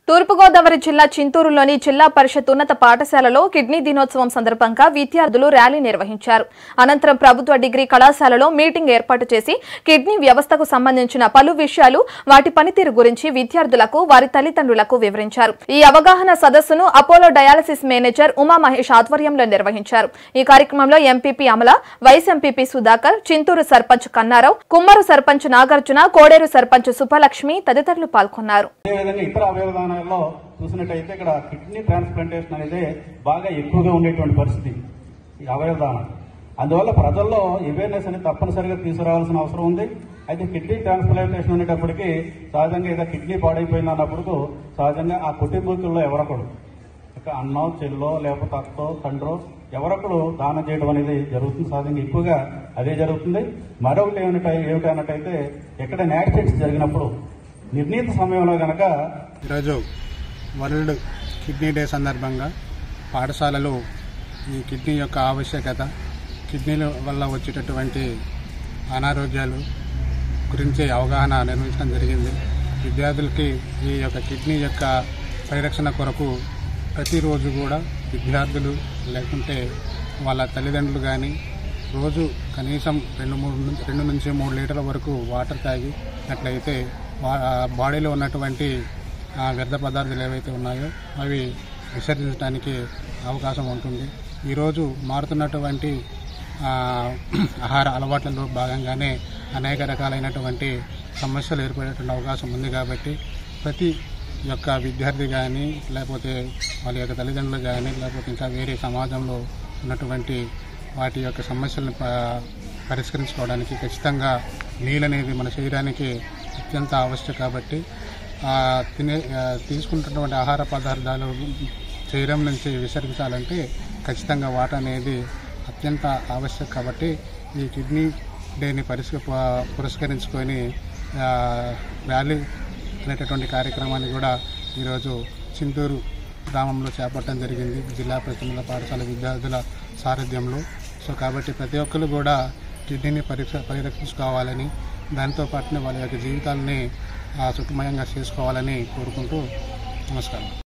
తూర్పుగోదావరి జిల్లా చింతూరులోని జిల్లా పరిషత్ ఉన్నత పాఠశాలలో కిడ్నీ దినోత్సవం సందర్భంగా విద్యార్థులు ర్యాలీ నిర్వహించారు అనంతరం ప్రభుత్వ డిగ్రీ కళాశాలలో మీటింగ్ ఏర్పాటు చేసి కిడ్నీ వ్యవస్థకు సంబంధించిన పలు విషయాలు వాటి పనితీరు గురించి విద్యార్థులకు వారి తల్లిదండ్రులకు వివరించారు ఈ అవగాహన సదస్సును Apollo dialysis manager Uma Mahesh ఆధ్వర్యంలో నిర్వహించారు ఈ కార్యక్రమంలో MPP Amala vice MPP Sudhakar Chinturu sarpanch Kannarao Kummaru sarpanch Nagarjuna Koderu sarpanch Subbalakshmi తదితరులు పాల్గొన్నారు అదేవిధంగా ఇతర అవయవదానాల్లో చూసినట్టయితే ఇక్కడ కిడ్నీ ట్రాన్స్ప్లాంటేషన్ అనేది బాగా ఎక్కువగా ఉండేటువంటి పరిస్థితి ఈ అవయవదానం అందువల్ల ప్రజల్లో అవేర్నెస్ అనేది తప్పనిసరిగా తీసుకురావాల్సిన అవసరం ఉంది అయితే కిడ్నీ ట్రాన్స్ప్లాంటేషన్ అనేటప్పటికీ సహజంగా ఏదో కిడ్నీ పాడైపోయింది అన్నప్పుడు సహజంగా ఆ కుటుంబీకుల్లో ఎవరొకడు ఇక అన్నో చెల్లో లేకపోతే అత్తో తండ్రో ఎవరొకడు దానం చేయడం అనేది జరుగుతుంది సహజంగా ఎక్కువగా అదే జరుగుతుంది మరొకటి ఏమిట ఏమిటి అన్నట్టయితే ఎక్కడైనా యాక్సిడెంట్స్ జరిగినప్పుడు నిర్ణీత సమయంలో గనక ఈరోజు వరల్డ్ కిడ్నీ డే సందర్భంగా పాఠశాలలో ఈ కిడ్నీ యొక్క ఆవశ్యకత కిడ్నీల వల్ల వచ్చేటటువంటి అనారోగ్యాలు గురించి అవగాహన నిర్వహించడం జరిగింది విద్యార్థులకి ఈ యొక్క కిడ్నీ యొక్క పరిరక్షణ కొరకు ప్రతిరోజు కూడా విద్యార్థులు లేకుంటే వాళ్ళ తల్లిదండ్రులు కానీ రోజు కనీసం రెండు మూడు నుంచి- రెండు నుంచి మూడు లీటర్ల వరకు వాటర్ తాగి అట్లయితే వా- బాడీలో ఉన్నటువంటి ఆ, వ్యర్థ పదార్థాలు ఏవైతే ఉన్నాయో అవి విసర్జించడానికి అవకాశం ఉంటుంది ఈరోజు మారుతున్నటువంటి ఆ, ఆహార అలవాట్లలో భాగంగానే అనేక రకాలైనటువంటి సమస్యలు ఏర్పడేటువంటి అవకాశం ఉంది కాబట్టి ప్రతి యొక్క విద్యార్థి కానీ లేకపోతే వాళ్ళ యొక్క తల్లిదండ్రులు కానీ లేకపోతే ఇంకా వేరే సమాజంలో ఉన్నటువంటి వాటి యొక్క సమస్యలను ప- పరిష్కరించుకోవడానికి ఖచ్చితంగా నీళ్ళు అనేది మన శరీరానికి అత్యంత ఆవశ్యక కాబట్టి ఆ, తినే ఆ, తీసుకుంటున్నటువంటి ఆహార పదార్థాలు శరీరం నుంచి విసర్జించాలంటే ఖచ్చితంగా వాటర్ అనేది అత్యంత ఆవశ్యక కాబట్టి ఈ కిడ్నీ డేని పరిష్క ప- పురస్కరించుకొని ఆ, ర్యాలీ అనేటటువంటి కార్యక్రమాన్ని కూడా ఈరోజు చింతూరు గ్రామంలో చేపట్టడం జరిగింది జిల్లా ప్రతినిధుల పాఠశాల విద్యార్థుల సారథ్యంలో సో కాబట్టి ప్రతి ఒక్కరు కూడా కిడ్నీని పరీక్ష పరిరక్షించుకోవాలని దాంతో పాటునే వాళ్ళ యొక్క జీవితాలని ఆ, సుఖమయంగా చేసుకోవాలని కోరుకుంటూ నమస్కారం